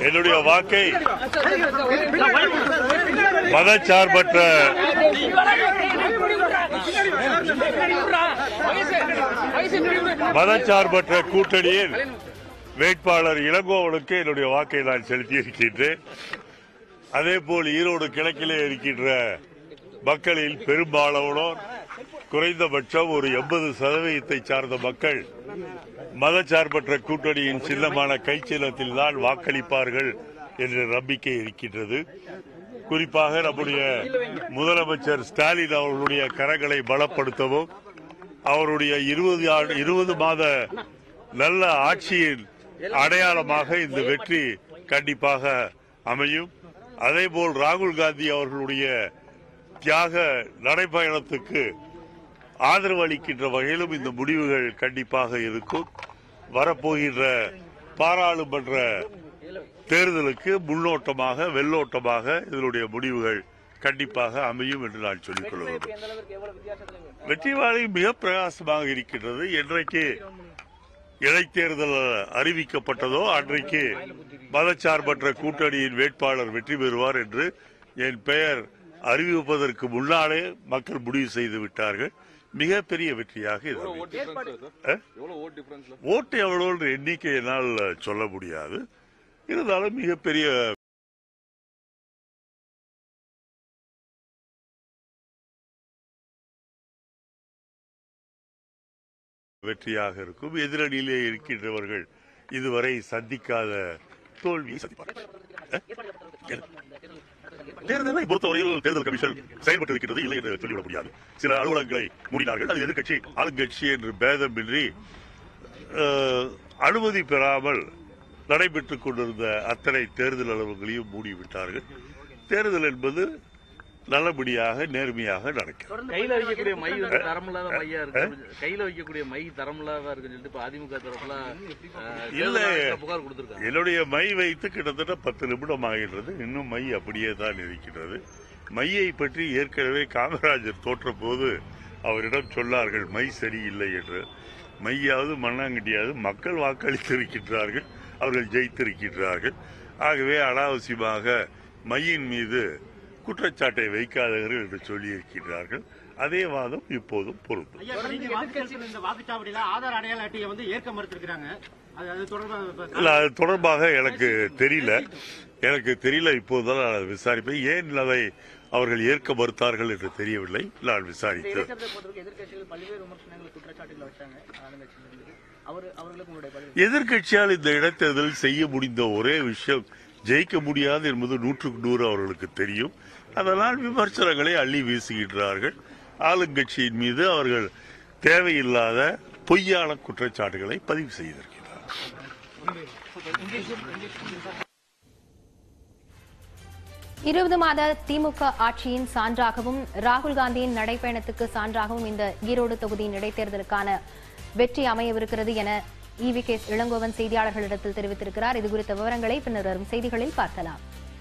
என்னுடைய வாக்கை மதச்சார்பற்ற மதச்சார்பற்ற கூட்டணியில் வேட்பாளர் இளங்கோவனுக்கு என்னுடைய வாக்கை நான் செலுத்தியிருக்கின்றேன் அதேபோல் ஈரோடு கிழக்கிலே இருக்கின்ற மக்களில் பெரும்பாலானோர் குறைந்தபட்சம் ஒரு எண்பது சதவீதத்தை சார்ந்த மக்கள் மதச்சார்பற்ற கூட்டணியின் சின்னமான கைச்சின்னத்தில் தான் வாக்களிப்பார்கள் என்ற நம்பிக்கை இருக்கின்றது குறிப்பாக நம்முடைய முதலமைச்சர் ஸ்டாலின் அவர்களுடைய கரங்களை பலப்படுத்தவும் அவருடைய இருபது ஆண்டு இருபது மாத நல்ல ஆட்சியின் அடையாளமாக இந்த வெற்றி கண்டிப்பாக அமையும் அதேபோல் ராகுல் காந்தி அவர்களுடைய தியாக நடைபயணத்துக்கு ஆதரவு அளிக்கின்ற வகையிலும் இந்த முடிவுகள் கண்டிப்பாக இருக்கும் வரப்போகின்ற பாராளுமன்ற தேர்தலுக்கு முன்னோட்டமாக வெள்ளோட்டமாக இதனுடைய முடிவுகள் கண்டிப்பாக அமையும் என்று நான் சொல்லிக் கொள்ள வேண்டும் வெற்றி வாழை மிக பிரகாசமாக இருக்கின்றது என்றைக்கு இடைத்தேர்தல் அறிவிக்கப்பட்டதோ அன்றைக்கு மதச்சார்பற்ற கூட்டணியின் வேட்பாளர் வெற்றி பெறுவார் என்று என் பெயர் அறிவிப்பதற்கு முன்னாலே மக்கள் முடிவு செய்து விட்டார்கள் மிகப்பெரிய வெற்றியாக இது அமையும். ஆ? ஓட்டு எவ்வளவு எண்ணிக்கை என்னால் சொல்ல முடியாது இருந்தாலும் மிகப்பெரிய வெற்றியாக இருக்கும் எதிரணியிலே இருக்கின்றவர்கள் இதுவரை சந்திக்காத தோல்வியை சந்திப்பார்கள் அஹ்? தேர்தலை பொறுத்தவரையில் தேர்தல் கமிஷன் செயல்பட்டு இருக்கிறது இல்லை என்று சொல்லிவிட முடியாது சில அலுவலகங்களை மூடினார்கள் அது எதிர்க்கட்சி ஆளுங்கட்சி என்று பேதமின்றி அஹ், அனுமதி பெறாமல் நடைபெற்றுக் கொண்டிருந்த அத்தனை தேர்தல் அலுவலகங்களையும் மூடிவிட்டார்கள் தேர்தல் என்பது நல்லபடியாக நேர்மையாக நடக்கிறது கையில வைக்கக்கூடிய மை வந்து தரமில்லாத மையா இருக்கு கையில வைக்கக்கூடிய மை தரமில்லாத இருக்குன்னு சொல்லிட்டு இப்ப அதிமுக தரப்புல அஹ், இல்ல. தேர்தல் ஆணையத்துல புகார் கொடுத்திருக்காங்க என்னுடைய மை வைத்து கிட்டத்தட்ட பத்து நிமிடம் ஆகின்றது இன்னும் மை அப்படியே தான் இருக்கிறது மையை பற்றி ஏற்கனவே காமராஜர் தோற்ற போது அவரிடம் சொன்னார்கள் மை சரியில்லை என்று மையாவது மண்ணாங்கட்டியாவது மக்கள் வாக்களித்திருக்கின்றார்கள் அவர்கள் ஜெயித்திருக்கின்றார்கள் ஆகவே அனாவசியமாக மையின் மீது குற்றச்சாட்டை வைக்காதவர்கள் என்று சொல்லியிருக்கிறார்கள் அதே வாதம் இப்போதும் பொருந்தும் ஐயா, இப்ப நீங்க வாக்கு செலுத்தின இந்த வாக்குச்சாவடியில ஆதார் அடையாள அட்டையை வந்து ஏற்க மறுத்திருக்கிறாங்க அது அது தொடர்பாக இப்ப இல்ல அது தொடர்பாக எனக்கு தெரியல எனக்கு தெரியல இப்போதுதான் நான் அதை விசாரிப்பேன் ஏன் அதை அவர்கள் ஏற்க மறுத்தார்கள் என்று தெரியவில்லை நான் விசாரித்து இடைத்தேர்தலை பொறுத்தவரைக்கும் எதிர்க்கட்சிகள் பல்வேறு விமர்சனங்கள் குற்றச்சாட்டுகள் வச்சாங்க ஆளுங்கட்சியிலிருந்து அவர் அவர்களுக்கு உங்களுடைய பதில் எதிர்க்கட்சியால் இந்த இடைத்தேர்தல் செய்ய முடிந்த ஒரே விஷயம் ஜெயிக்க முடியாது என்பது நூற்றுக்கு நூறு அவர்களுக்கு தெரியும் அதனால் விமர்சனங்களை அள்ளி வீசுகின்றார்கள் ஆளுங்கட்சியின் மீது அவர்கள் தேவையில்லாத பொய்யான குற்றச்சாட்டுகளை பதிவு செய்திருக்கிறார்கள் இருபது மாத திமுக ஆட்சியின் சான்றாகவும் ராகுல் காந்தியின் நடைப்பயணத்துக்கு சான்றாகவும் இந்த ஈரோடு தொகுதியின் இடைத்தேர்தலுக்கான வெற்றி அமையவிருக்கிறது என இவி கே இளங்கோவன் செய்தியாளர்களிடத்தில் தெரிவித்திருக்கிறார் இது குறித்த விவரங்களை பின்னர் வரும் செய்திகளில் பார்க்கலாம்